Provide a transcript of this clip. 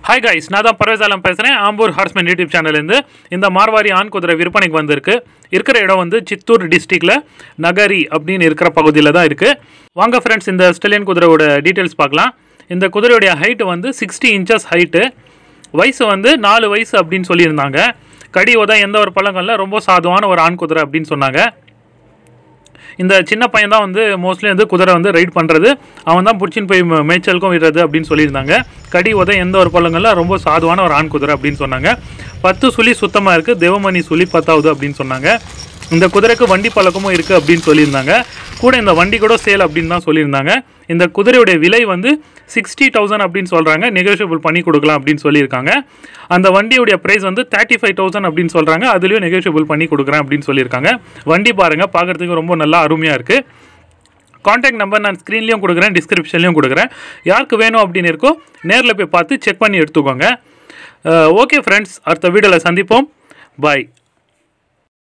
hi guys நான் தான் பரவேசாலம் பேசுகிறேன் ஆம்பூர் ஹார்ஸ்மேன் யூடியூப் சேனல்லேருந்து இந்த மார்வாரி ஆண் குதிரை விற்பனைக்கு வந்திருக்கு இருக்கிற இடம் வந்து சித்தூர் டிஸ்ட்ரிக்டில் நகரி அப்படின்னு இருக்கிற பகுதியில் தான் இருக்குது வாங்க ஃப்ரெண்ட்ஸ் இந்த ஸ்டெலியன் குதிரையோட டீட்டெயில்ஸ் பார்க்கலாம் இந்த குதிரையுடைய ஹைட்டு வந்து சிக்ஸ்டி இன்ச்சஸ் ஹைட்டு வயசு வந்து நாலு வயசு அப்படின்னு சொல்லியிருந்தாங்க கடி உதம் எந்த ஒரு பழங்கள்ல ரொம்ப சாதுவான ஒரு ஆண் குதிரை அப்படின்னு சொன்னாங்க இந்த சின்ன பையன் தான் வந்து மோஸ்ட்லி வந்து குதிரை வந்து ரைட் பண்ணுறது அவன் தான் பிடிச்சின்னு போய் மே- மேய்ச்சலுக்கும் விடுறது அப்படின்னு சொல்லியிருந்தாங்க கடி உத எந்த ஒரு பழங்கள்ல ரொம்ப சாதுவான ஒரு ஆண் குதிரை அப்படின்னு சொன்னாங்க பத்து சுழி சுத்தமாக இருக்குது தேவமணி சுழி பத்தாவது அப்படின்னு சொன்னாங்க இந்த குதிரைக்கு வண்டி பழக்கமும் இருக்குது அப்படின்னு சொல்லியிருந்தாங்க கூட இந்த வண்டி கூட சேல் அப்படின்னு தான் சொல்லியிருந்தாங்க இந்த குதிரையுடைய விலை வந்து சிக்ஸ்டி தௌசண்ட் அப்படின்னு சொல்கிறாங்க நெகோஷியபிள் பண்ணி கொடுக்கலாம் அப்படின்னு சொல்லியிருக்காங்க அந்த வண்டியுடைய ப்ரைஸ் வந்து தேர்ட்டி ஃபைவ் தௌசண்ட் அப்படின்னு சொல்கிறாங்க அதுலேயும் நெகோஷியபிள் பண்ணி கொடுக்குறேன் அப்படின்னு சொல்லியிருக்காங்க வண்டி பாருங்கள் பார்க்குறதுக்கு ரொம்ப நல்லா அருமையாக இருக்குது காண்டாக்ட் நம்பர் நான் ஸ்க்ரீன்லேயும் கொடுக்குறேன் டிஸ்கிரிப்ஷன்லையும் கொடுக்குறேன் யாருக்கு வேணும் அப்படின்னு இருக்கோ நேரில் போய் பார்த்து செக் பண்ணி எடுத்துக்கோங்க ஓகே ஃப்ரெண்ட்ஸ் அடுத்த வீடியோவில் சந்திப்போம் பாய்